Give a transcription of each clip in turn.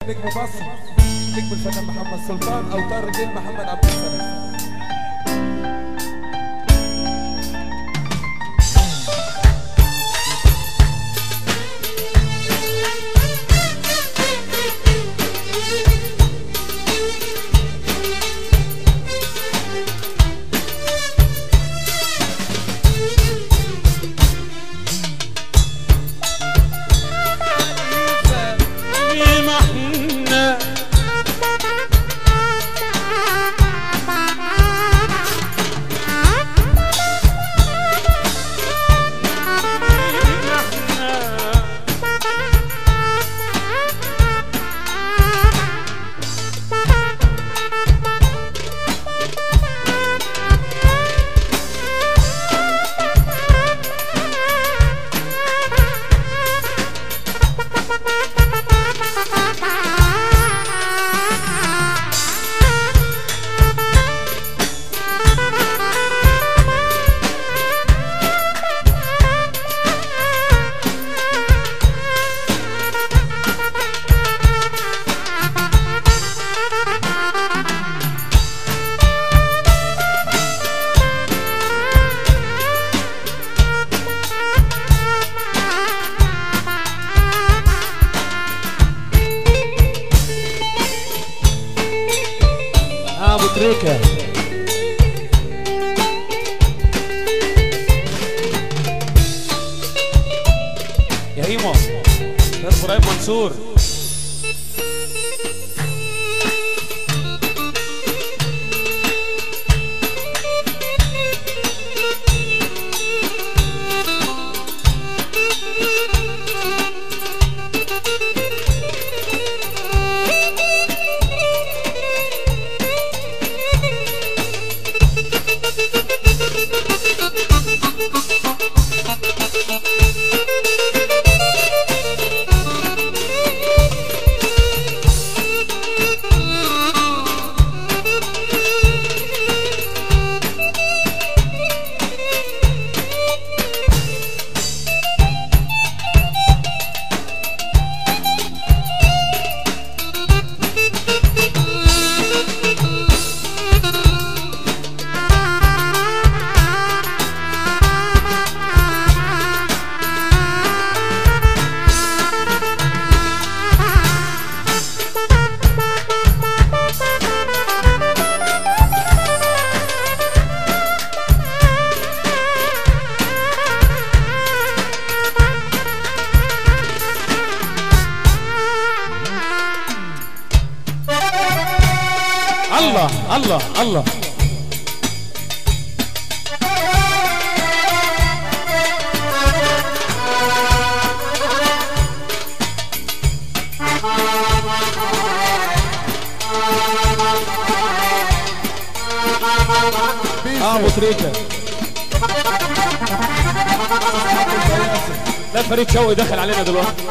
نجم مصر نجم الفنان محمد سلطان اوتار الدين محمد عبد السلام محنا اه ابو تريكه يا هيمو استاذ ابراهيم منصور الله الله الله اه ابو تريكه لا فريد شوقي دخل علينا دلوقتي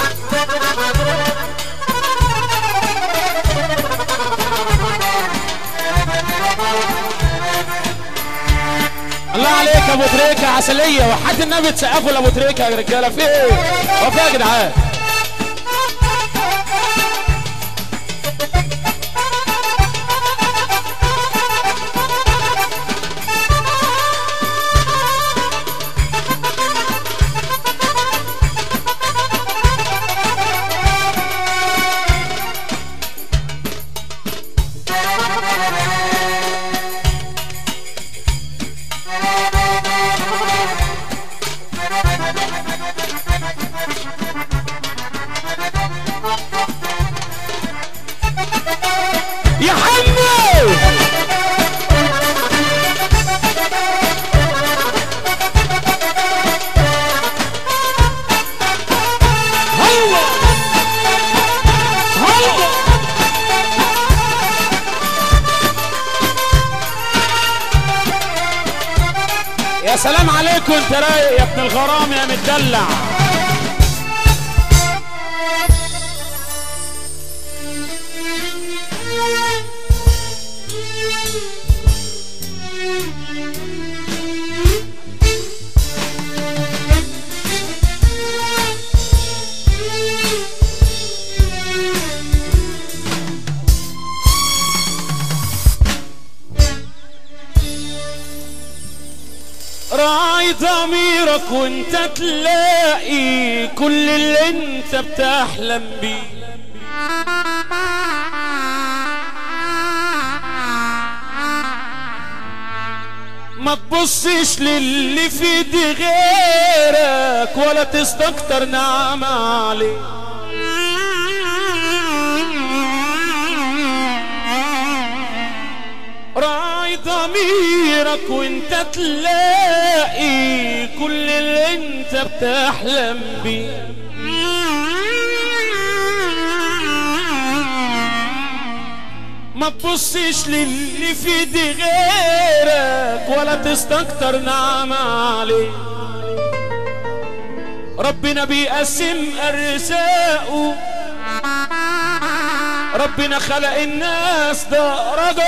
الله عليك يا ابو تريكه عسليه وحد النبي تسقفوا لابو تريكه يا رجاله في ايه؟ هو في إيه يا جدعان؟ يا حمو هلا هلا يا سلام عليكم انت رايق يا ابن الغرام يا متدلع ضميرك وانت تلاقي كل اللي انت بتحلم بيه ما تبصش للي في ايدي غيرك ولا تستكتر نعمة عليه راعي ضميرك وانت تلاقي كل اللي انت بتحلم بيه ما تبصش للي في ايدي غيرك ولا تستكتر نعمة عليه ربنا بيقسم ارزاقه ربنا خلق الناس درجات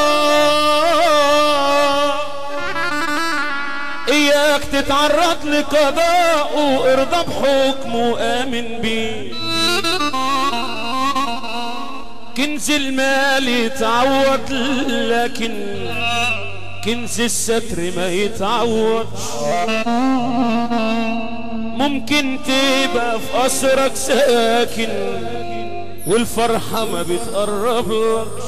اياك تتعرض لقضاءه ارضى بحكمه امن بيه كنز المال يتعوض لكن كنز الستر ما يتعوضش ممكن تبقى في قصرك ساكن والفرحة ما بتقربلكش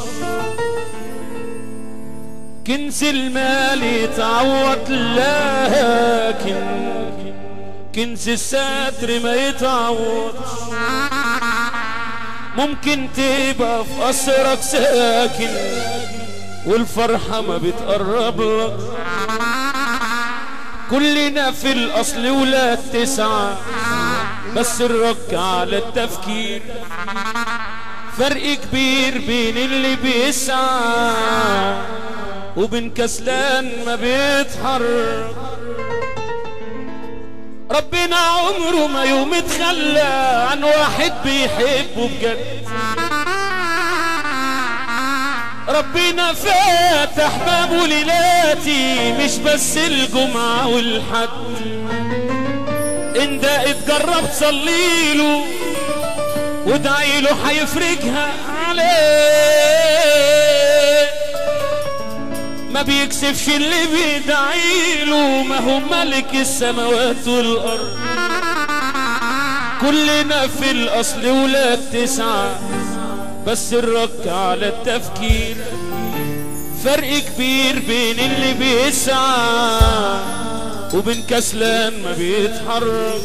كنز المال يتعوض لكن كنز الستر ما يتعوضش ممكن تبقى في قصرك ساكن والفرحة ما بتقرب لك كلنا في الأصل ولاد تسعة بس الرك على التفكير فرق كبير بين اللي بيسعى وبين كسلان ما بيتحرك ربنا عمره ما يوم اتخلى عن واحد بيحبه بجد ربنا فاتح بابه ليلاتي مش بس الجمعة والحد ان ده اتجرب صليله وادعي له هيفرجها عليه ما بيكسفش اللي بيدعي له ما هو ملك السماوات والارض كلنا في الاصل ولاد تسعه بس الرك على التفكير فرق كبير بين اللي بيسعى وبين كسلان ما بيتحرك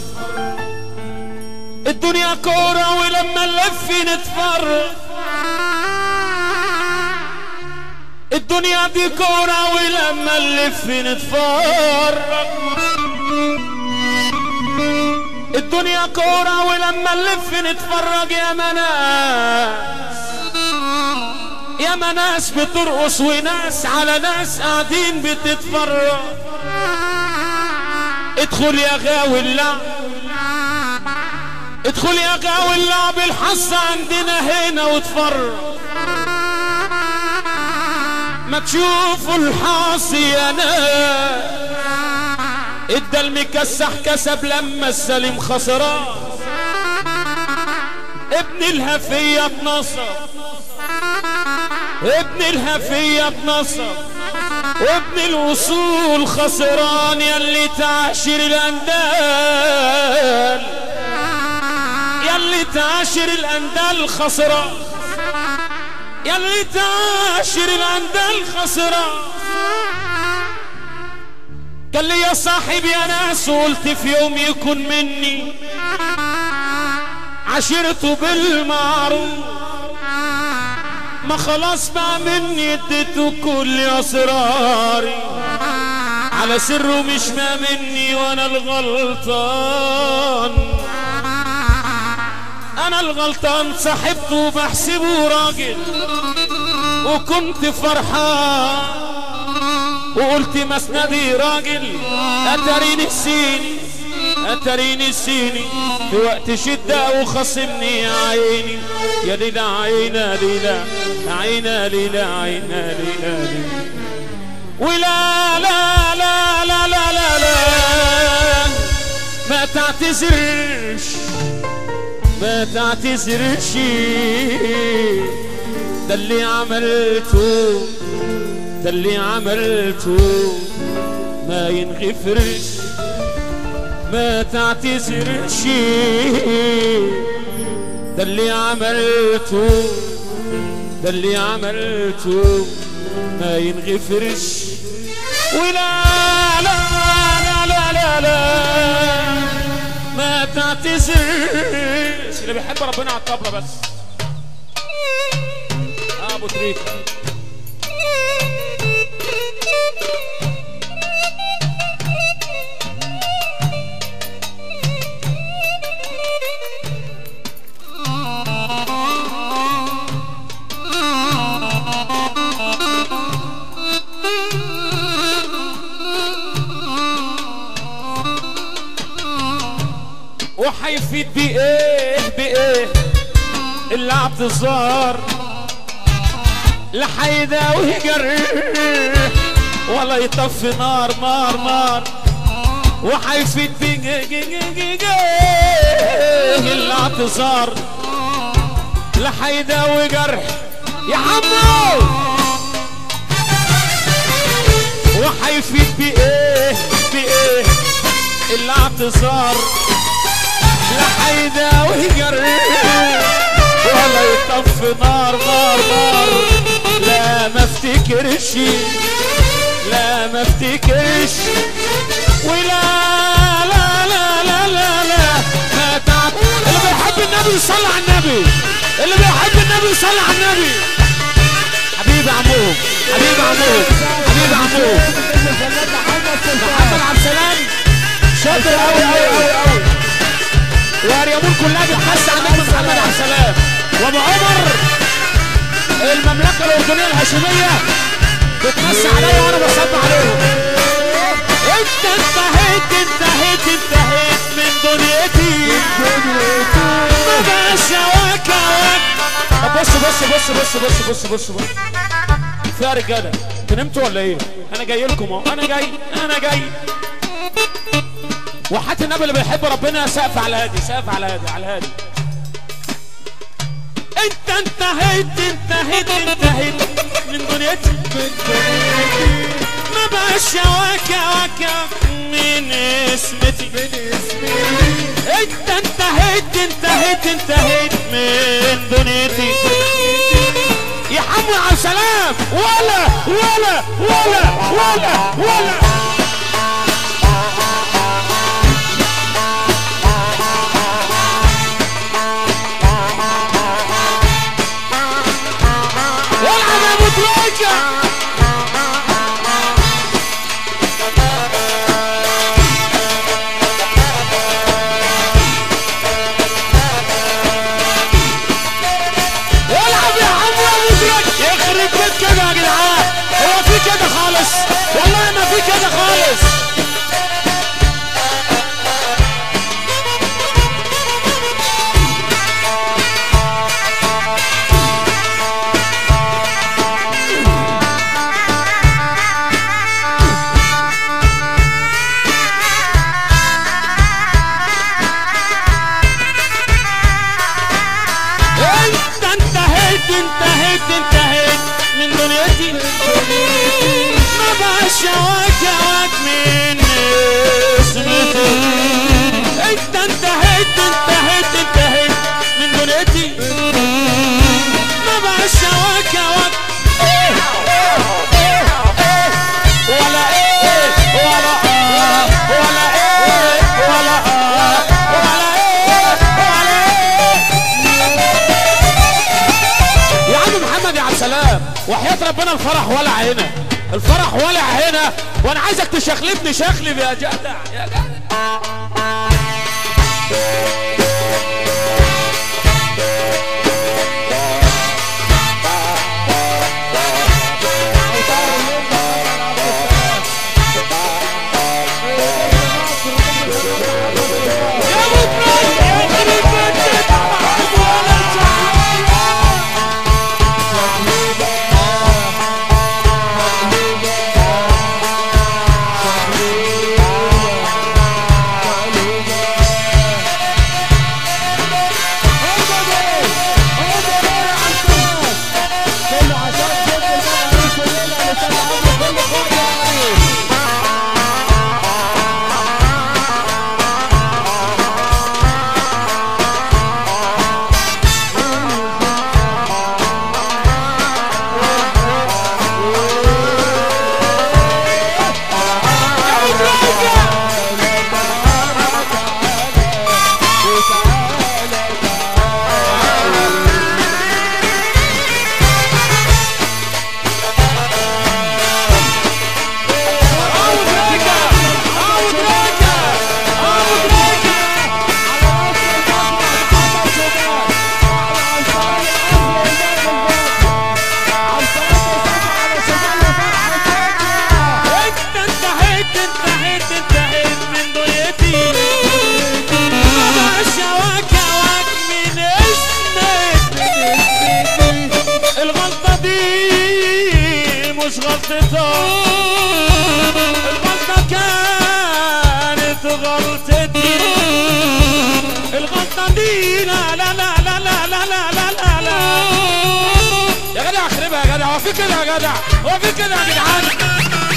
الدنيا كورة ولما نلف نتفرج الدنيا دي كورة ولما نلف نتفرج الدنيا كورة ولما نلف نتفرج يا مناس يا مناس بترقص وناس على ناس قاعدين بتتفرج ادخل يا غاوي اللعب ادخل يا غاوي اللعب الحظ عندنا هنا واتفرج ما تشوفوا الحظ يا ناس ادى المكسح كسب لما السليم خسران ابن الهفية بنصر ابن الهفية بنصر وابن الوصول خسران يلي تعاشر الاندال يلي تعاشر الاندال خسران يلي تعاشر الاندال خسران قال لي يا صاحبي يا ناس قلت في يوم يكون مني عشرته بالمعروف ما خلاص بقى مني اديته كل اسراري على سره مش ما مني وانا الغلطان انا الغلطان صاحبته وبحسبه راجل وكنت فرحان وقلت مسندي راجل اتريني السيني اتريني السيني في وقت شدة وخصمني يا عيني يا ليلى عينا ليلى عينا ليلى عينا ليلى ليلى ولا لا لا لا لا لا لا ما تعتذرش ما تعتذرش ده اللي عملته ده اللي عملته ما ينغفرش ما تعتذرش ده اللي عملته ده اللي عملته ما ينغفرش ولا لا لا لا لا لا ما تعتذرش اللي بيحب ربنا على الطبلة بس آه ابو تريكه وحيفيد بايه بايه الاعتذار لا حيداوي جرح ولا يطفي نار نار نار وحيفيد بايه الاعتذار لا حيداوي جرح يا عمو وحيفيد بايه بايه الاعتذار لا حيداوي جرح ولا يطفي نار نار نار لا ما افتكرش لا ما افتكرش ولا لا لا لا لا لا ما تعب اللي بيحب النبي يصلي على النبي اللي بيحب النبي يصلي على النبي حبيبي عمو حبيبي عمو حبيبي عمو الفنان محمد سلطان محمد عبد السلام شاطر قوي قوي قوي قوي واريمون كلها بتحس عن نجم محمد عبد السلام وابو عمر المملكه الاردنيه الهاشميه بتمسي عليا وانا بصب عليهم انت انتهيت انتهيت انتهيت من دنيتي ما بقاش هواك هواك طب بص بص بص بص بص بص بص بص فيها رجاله انتوا نمتوا ولا ايه؟ انا جاي لكم اهو انا جاي انا جاي وحتى النبي اللي بيحب ربنا سقف على هادي سقف على هادي على هادي انت انتهيت انتهيت انتهيت من دنيتي ما بقاش هواك هواك من اسمتي انت انتهيت انتهيت انتهيت من دنيتي يا حمو على السلام ولا ولا ولا ولا ولا والعب يا ابو تريكه والعب يا عم يا ابو تريكه يخرب بيت كده يا جدعان هو في كده خالص والله ما في كده خالص انت انتهيت انتهيت انتهيت من دنيتي ما بقاش هواك هواك من اسمتي انت انتهيت انتهيت انتهيت من دنيتي ما بقاش هواك هواك ايه ايه ايه ولا ايه ولا اه ولا ايه ولا اه ولا ايه ولا ايه يا عم محمد يا عبد السلام وحياة ربنا الفرح ولع هنا الفرح ولع هنا وانا عايزك تشخلفني شخلف يا جدع يا جدع يا ابو تريكة يخرب بيتك ولا مش غلطته الغلطة كانت غلطتي الغلطة دي لا لا لا لا لا لا لا لا لا لا يا جدع اخربها يا جدع هو في كده يا جدع هو في كده يا جدعان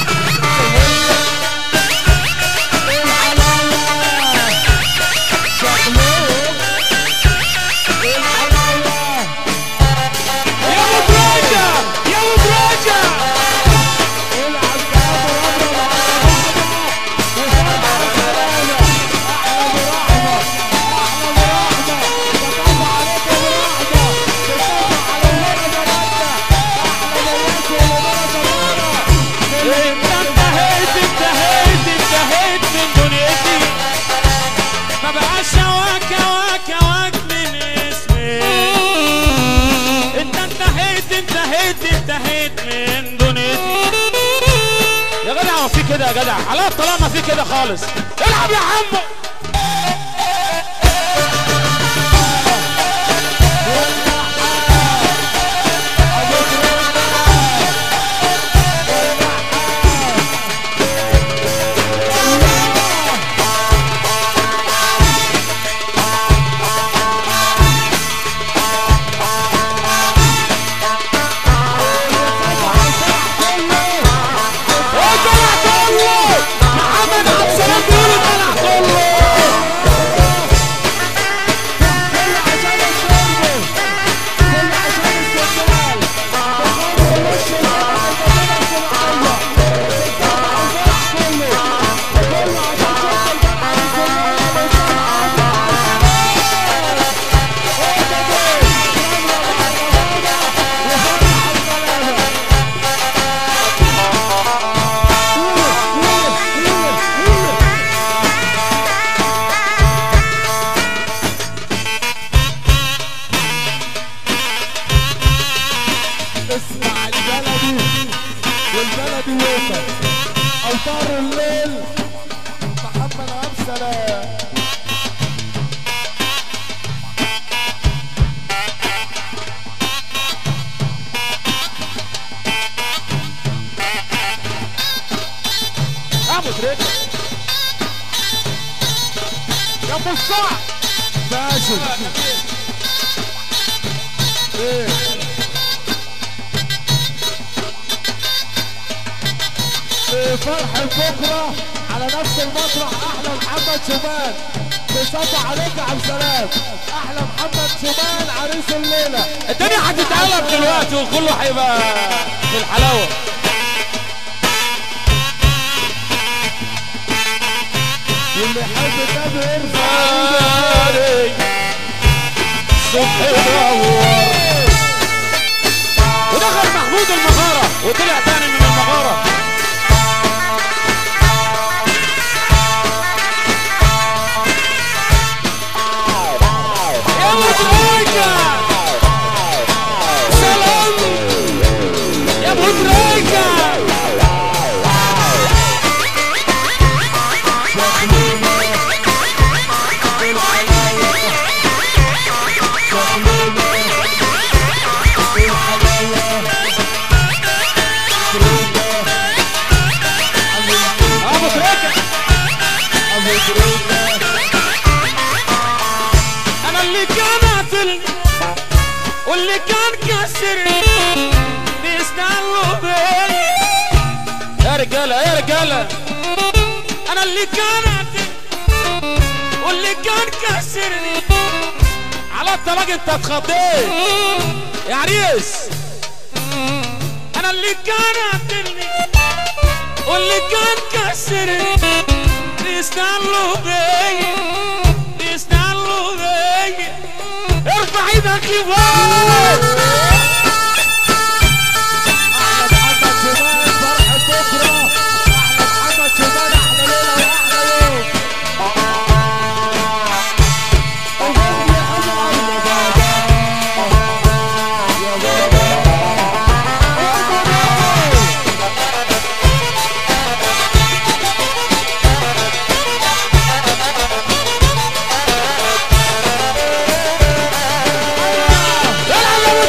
يا ابو براجة يا ابو براجة انت انتهيت انتهيت انتهيت من دنيتي ما بقاش هواك هواك هواك من اسمي انت انتهيت انتهيت انتهيت من دنيتي يا جدع هو في كده يا جدع على الطلاق ما في كده خالص العب يا عمو طلع كله محمد عبد السلام بيقول طلع كله اسمع البلدي والبلدي يوصل اوتار الليل محمد عبد السلام يا ابو تريكه يا ابو الصعب فاشل ايه في فرح بكره على نفس المسرح احلى محمد شومان بيصب عليك يا عبد السلام احلى محمد شومان عريس الليله الدنيا هتتقلب دلوقتي وكله هيبقى في الحلاوه واللي يحب النبي يرفع عليك صبح دور ودخل محمود المغاره وطلع تاني من المغاره يا ابو تريكه سلام يا ابو تريكه ابو تريكه انا اللي كان قاتلني واللي كان كسرني بيستنوا بيا يا رجاله يا رجاله انا اللي كان قاتلني واللي كان كسرني على الطلاق انت اتخضيت يا عريس انا اللي كان قاتلني واللي كان كسرني بيستنوا بيا بيستنوا بيا ارفع ايدك لفوق احلى محمد شومان فرح بكره احلى محمد شومان احلى ليله واحلى يوم وهم يا أبو يا بابا يا بابا يلا يا ابو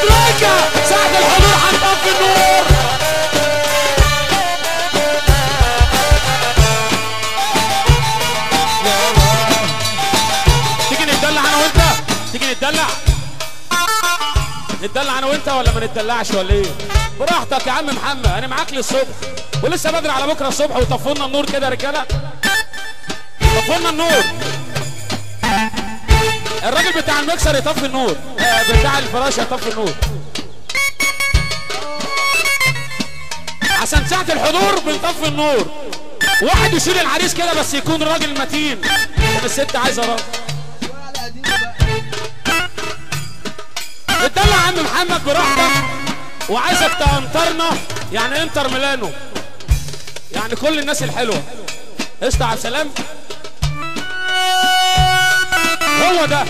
نتدلع انا وانت ولا ما نتدلعش ولا ايه براحتك يا عم محمد انا معاك للصبح ولسه بدري على بكره الصبح وطفوا لنا النور كده يا رجاله طفوا لنا النور الراجل بتاع المكسر يطفي النور آه، بتاع الفراش يطفي النور عشان ساعة الحضور بنطفي النور واحد يشيل العريس كده بس يكون راجل متين عشان الست عايزه راجل اتدلع يا عم محمد براحتك وعايزك تنطرنا يعني انتر ميلانو يعني كل الناس الحلوه قشطة عبد السلام هو ده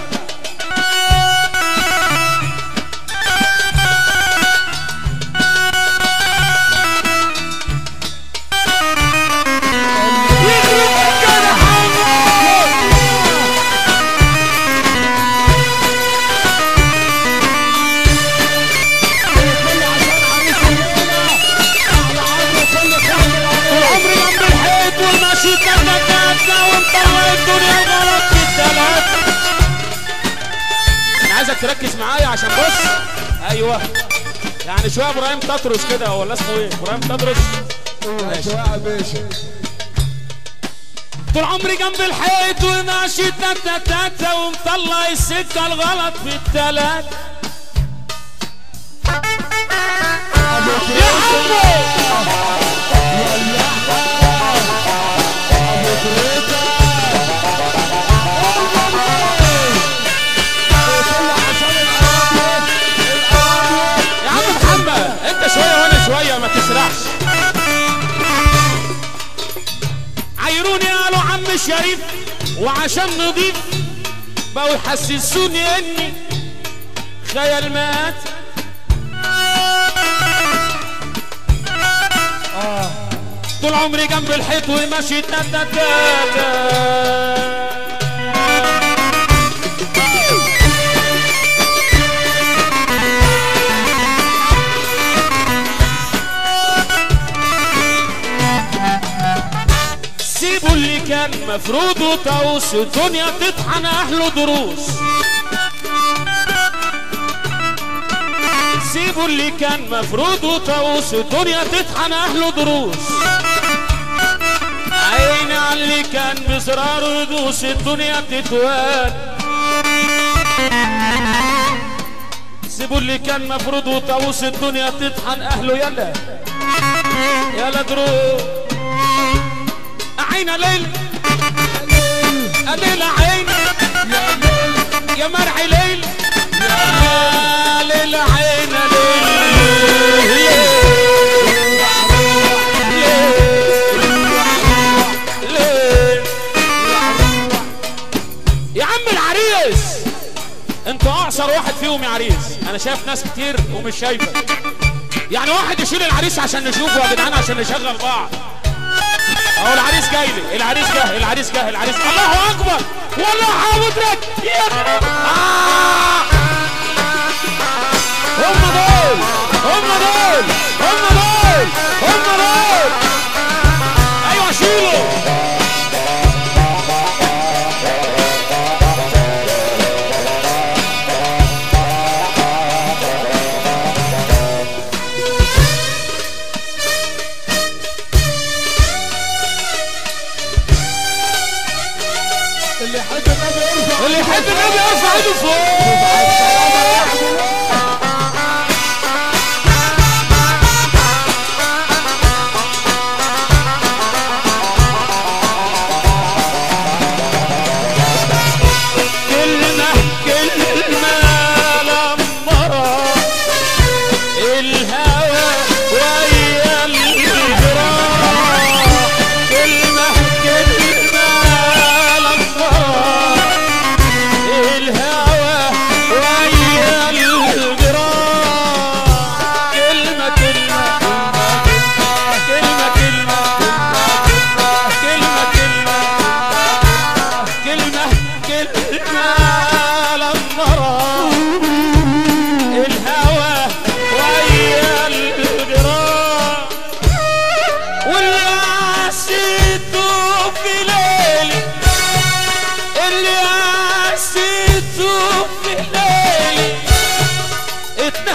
طول عمري جنب الحيط والماشي تنكتنا ومطلع الدنيا غلط في الثلاث انا عايزك تركز معايا عشان بص ايوه يعني شويه ابراهيم تطرس كده ولا اسمه ايه ابراهيم تطرس ماشي يا باشا طول عمري جنب الحيط وماشي تاتا تاتا ومطلع السكه الغلط في الثلاث يا عمو يا عم محمد انت شويه وانا شويه ما تسرحش عيروني قالوا عم الشريف وعشان نضيف بقوا يحسسوني اني خيال مات طول عمري جنب الحيط وماشي تاتا تاتا سيبوا اللي كان مفروض وطاوس الدنيا تطحن اهله دروس سيبوا اللي كان مفروض وطاوس الدنيا تطحن اهله دروس عيني على اللي كان بزرار يدوس الدنيا بتتوان سيبوا اللي كان مفروض وطاوس الدنيا تطحن اهله يلا يلا دروس عين ليل ليل عين يا مرعي ليل يا ليل عين ليل ليل يا عم العريس انت اعصر واحد فيهم يا عريس انا شايف ناس كتير ومش شايفك يعني واحد يشيل العريس عشان نشوفه يا جدعان عشان نشغل بعض اهو العريس جاي لي العريس جه العريس جه العريس الله اكبر والله حاضرك يا آه. هم دول هم دول هم دول هم دول ايوه شيلوا اللي يحب النبي يرفع اللي يحب النبي يرفع ايده فوق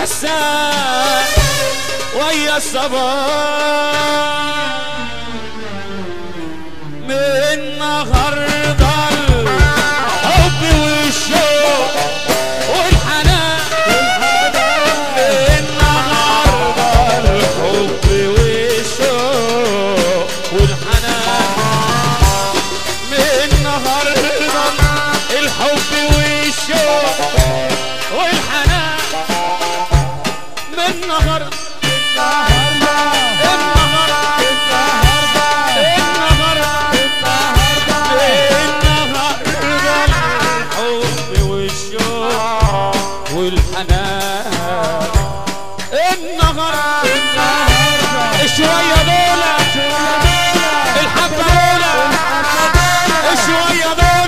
حسان ويا الصباح من النهارده الحب والشوق والحنان من النهارده الحب والشوق والحنان من النهارده الحب والشوق والحنان من النهارده الحب والشوق والحنان النهارده شوية دول الحبة دول شوية دول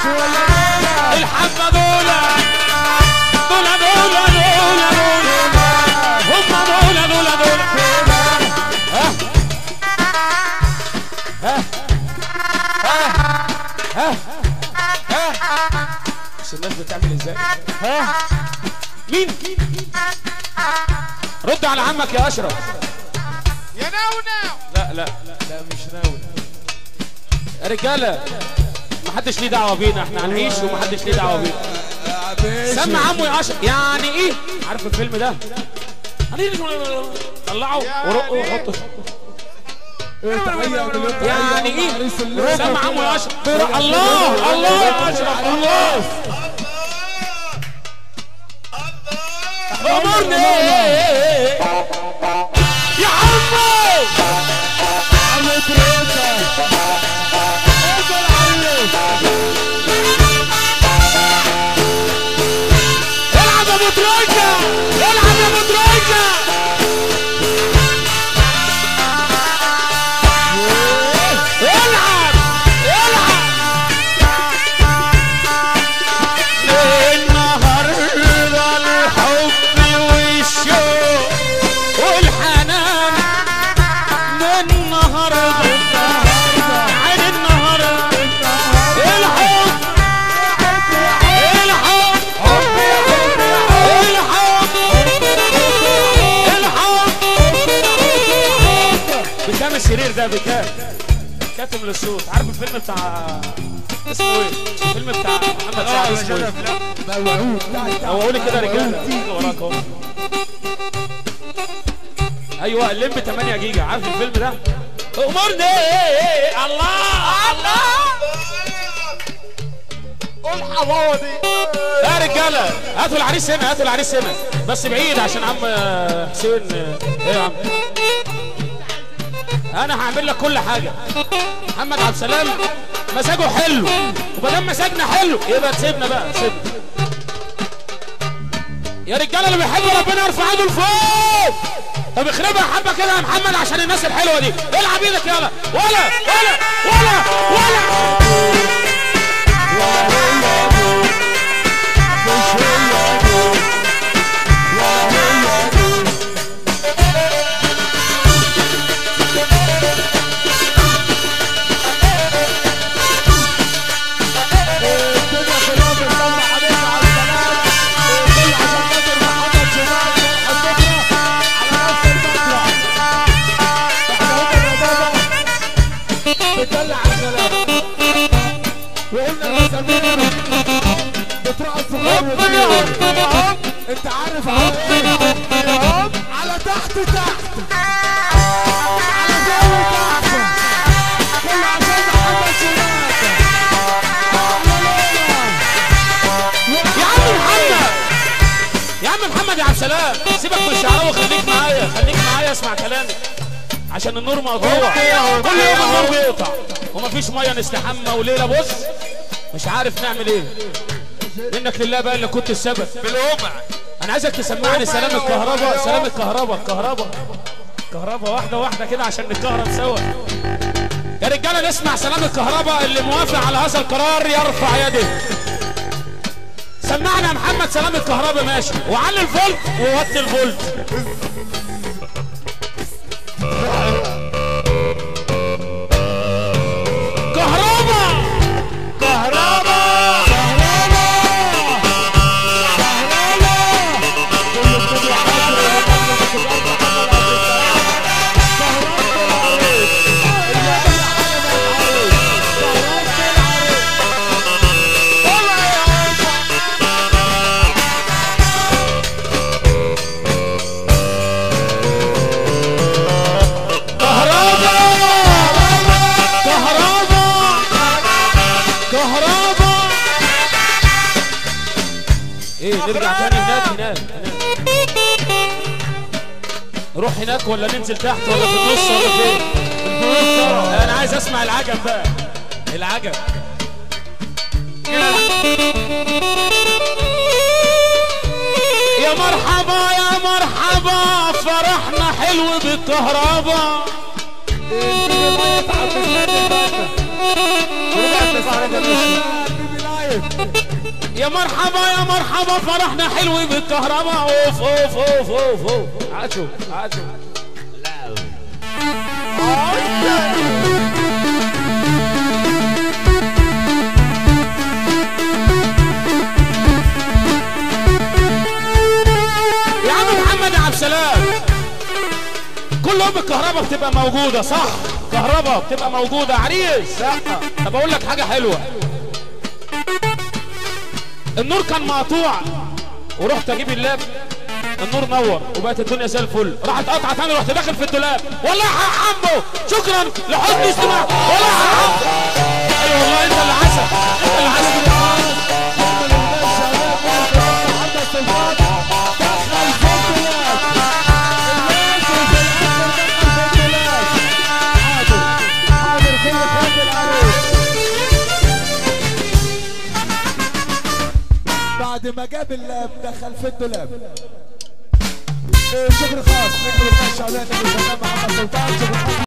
الحبة دول دول دول دول دول هم دول دول دول ها ها ها ها ها بس الناس بتعمل ازاي ها مين رد على عمك يا اشرف يا نونو لا لا لا مش ناوي يا رجاله محدش ليه دعوه بينا احنا هنعيش ومحدش ليه دعوه بينا سمع عمو يا اشرف يعني ايه عارف الفيلم ده طلعه ورقه وحطه يعني ايه سمع عمو يا اشرف الله الله يا اشرف الله امرني يا عمو العب يا ابو ترويكا العب يا ابو ترويكا العب العب النهارده الحب والشوق والحنان من النهارده عين النهارده الحب بكام السرير ده بكام كاتم للصوت عارف الفيلم بتاع اسمه ايه الفيلم بتاع محمد سعد اسمه ايه هو قولي كده يا رجاله وراك اهو ايوه الليمب 8 جيجا عارف الفيلم ده امرني الله الله الحلاوه دي يا رجاله هاتوا العريس هنا هاتوا العريس هنا بس بعيد عشان عم حسين ايه يا عم انا هعمل لك كل حاجه محمد عبد السلام مزاجه حلو وما دام مزاجنا حلو يبقى تسيبنا بقى سيبنا يا رجاله اللي بيحبوا ربنا يرفع ايده لفوق طب اخربها حبه كده يا محمد عشان الناس الحلوه دي العب ايدك يلا ولا ولا ولا ولا الدنيا كلها بتطلع عليك على السلام وكل عشان خاطر محمد جمال فرحة بكرة على نفس المطلع احنا هم الربابة بتدلع السلام وقلنا نسميه بترقص صغير انت عارف على ايه على تحت تحت على فوق تحت كل عشان محمد جمال يا عم محمد يا عم محمد يا عبد السلام سيبك من الشعراوي خليك معايا خليك معايا اسمع كلامي عشان النور مقطوع كل يوم النور بيقطع ومفيش ميه نستحمى وليله بص مش عارف نعمل ايه منك لله بقى اللي كنت السبب بالومع انا عايزك تسمعني سلام الكهرباء سلام الكهرباء الكهرباء كهرباء واحده واحده كده عشان نتكهرب سوا يا رجاله نسمع سلام الكهرباء اللي موافق على هذا القرار يرفع يده سمعنا يا محمد سلام الكهرباء ماشي وعلي الفولت ووطي الفولت كهرباء كهرباء كهرباء كل الدنيا نروح هناك ولا ننزل تحت ولا في النص ولا فين الفلوس طبعا انا عايز اسمع العجب بقى العجب يا مرحبا يا مرحبا فرحنا حلو بالكهرباء البيبي لايف عبد السيد الباشا ورجعت لصاحب الباشا البيبي لايف يا مرحبا يا مرحبا فرحنا حلو بالكهرباء اوف اوف اوف اوف اوف عاشوا عاشوا يا عم محمد يا عبد السلام كل يوم الكهرباء بتبقى موجودة صح كهرباء بتبقى موجودة عريس لا طب اقول لك حاجة حلوة النور كان مقطوع ورحت اجيب اللاب النور نور وبقت الدنيا زي الفل راحت قطعه تاني رحت داخل في الدولاب والله يا حمو شكرا لحسن استماع والله يا حمو اي والله انت اللي عسل انت اللي عسل محمد الباشا محمد سلطان دخل في الدولاب الناس وفي الاخر دخل في الدولاب حاضر حاضر كل خير العريس بعد ما جاب اللاب دخل في الدولاب إيه، شكر خاص نجم الباشا علينا محمد سلطان شكر خاص